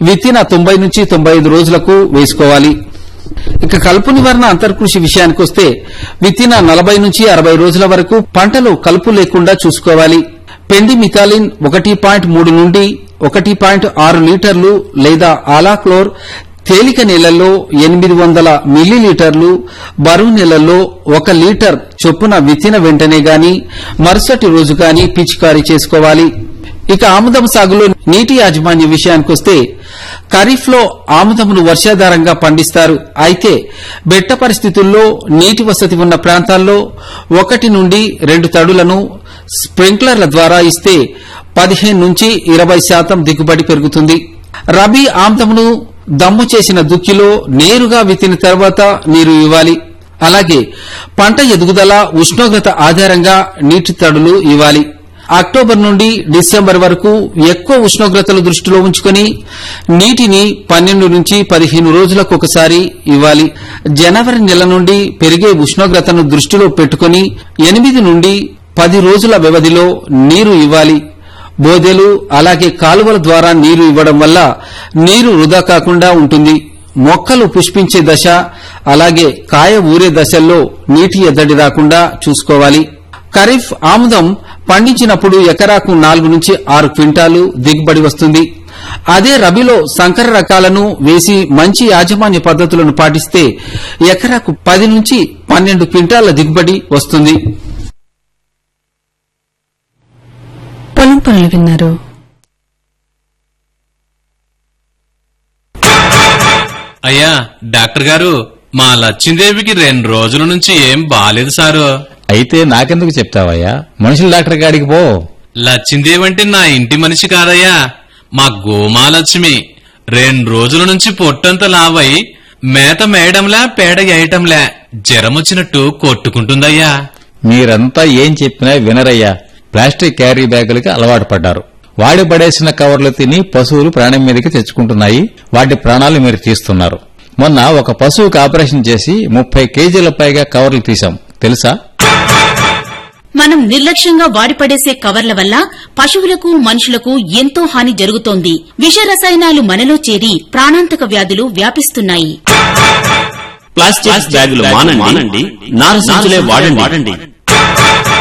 విత్తిన తొంభై నుంచి తొంభై ఐదు రోజులకు వేసుకోవాలి ఇక కలుపు నివారణ అంతర్కృషి విషయానికొస్తే విత్తిన నలభై నుంచి అరవై రోజుల వరకు పంటలో కలుపు లేకుండా చూసుకోవాలి పెండి మిథాలిన్ ఒకటి పాయింట్ మూడు నుండి ఒకటి పాయింట్ ఆరు లీటర్లు లేదా ఆలాక్లోర్ తేలిక నీళ్లలో ఎనిమిది వందల మిల్లీలీటర్లు బరువు నీళ్లలో ఒక లీటర్ చొప్పున విత్తిన వెంటనే గాని మరుసటి రోజు గాని పిచికారీ చేసుకోవాలి ఇక ఆముదం సాగులో నీటి యాజమాన్య విషయానికొస్తే ఖరీఫ్ లో ఆముదమును వర్షాధారంగా పండిస్తారు అయితే బెట్ట పరిస్థితుల్లో నీటి వసతి ఉన్న ప్రాంతాల్లో ఒకటి నుండి రెండు తడులను స్ప్రింక్లర్ల ద్వారా ఇస్తే పదిహేను నుంచి ఇరవై శాతం దిగుబడి పెరుగుతుంది రబీ ఆముదమును దమ్ము చేసిన దుక్కిలో నేరుగా విత్తిన తర్వాత నీరు ఇవ్వాలి అలాగే పంట ఎదుగుదల ఉష్ణోగ్రత ఆధారంగా నీటి తడులు ఇవ్వాలి అక్టోబర్ నుండి డిసెంబర్ వరకు ఎక్కువ ఉష్ణోగ్రతలు దృష్టిలో ఉంచుకుని నీటిని పన్నెండు నుంచి పదిహేను రోజులకు ఒకసారి ఇవ్వాలి జనవరి నెల నుండి పెరిగే ఉష్ణోగ్రతను దృష్టిలో పెట్టుకుని ఎనిమిది నుండి పది రోజుల వ్యవధిలో నీరు ఇవ్వాలి బోదెలు అలాగే కాలువల ద్వారా నీరు ఇవ్వడం వల్ల నీరు వృధా కాకుండా ఉంటుంది మొక్కలు పుష్పించే దశ అలాగే కాయ ఊరే దశల్లో నీటి ఎద్దడి రాకుండా చూసుకోవాలి ఖరీఫ్ ఆముదం పండించినప్పుడు ఎకరాకు నాలుగు నుంచి ఆరు క్వింటాలు దిగుబడి వస్తుంది అదే రబీలో సంకర రకాలను వేసి మంచి యాజమాన్య పద్ధతులను పాటిస్తే ఎకరాకు పది నుంచి పన్నెండు క్వింటాల దిగుబడి వస్తుంది పొలం పనులు విన్నారు అయ్యా డాక్టర్ గారు మా లచ్చిందేవికి రెండు రోజుల నుంచి ఏం బాలేదు సారు అయితే నాకెందుకు చెప్తావయ్యా మనుషుల డాక్టర్ గాడికి పో లచ్చిందేవి అంటే నా ఇంటి మనిషి కాదయ్యా మా గోమాలక్ష్మి రెండు రోజుల నుంచి పొట్టంతా లావై మేత మేయడంలా పేడ వేయటంలా జ్వరమొచ్చినట్టు కొట్టుకుంటుందయ్యా మీరంతా ఏం చెప్పినా వినరయ్యా ప్లాస్టిక్ క్యారీ బ్యాగులకి అలవాటు పడ్డారు వాడి పడేసిన కవర్లు తిని పశువులు ప్రాణం మీదకి తెచ్చుకుంటున్నాయి వాటి ప్రాణాలు మీరు తీస్తున్నారు మొన్న ఒక పశువుకి ఆపరేషన్ చేసి ముప్పై కేజీల పైగా కవర్లు తీశాం తెలుసా మనం నిర్లక్ష్యంగా వాడిపడేసే కవర్ల వల్ల పశువులకు మనుషులకు ఎంతో హాని జరుగుతోంది విష రసాయనాలు మనలో చేరి ప్రాణాంతక వ్యాధులు వ్యాపిస్తున్నాయి ప్లాస్టిక్ బ్యాగులు మానండి నార సంచులే వాడండి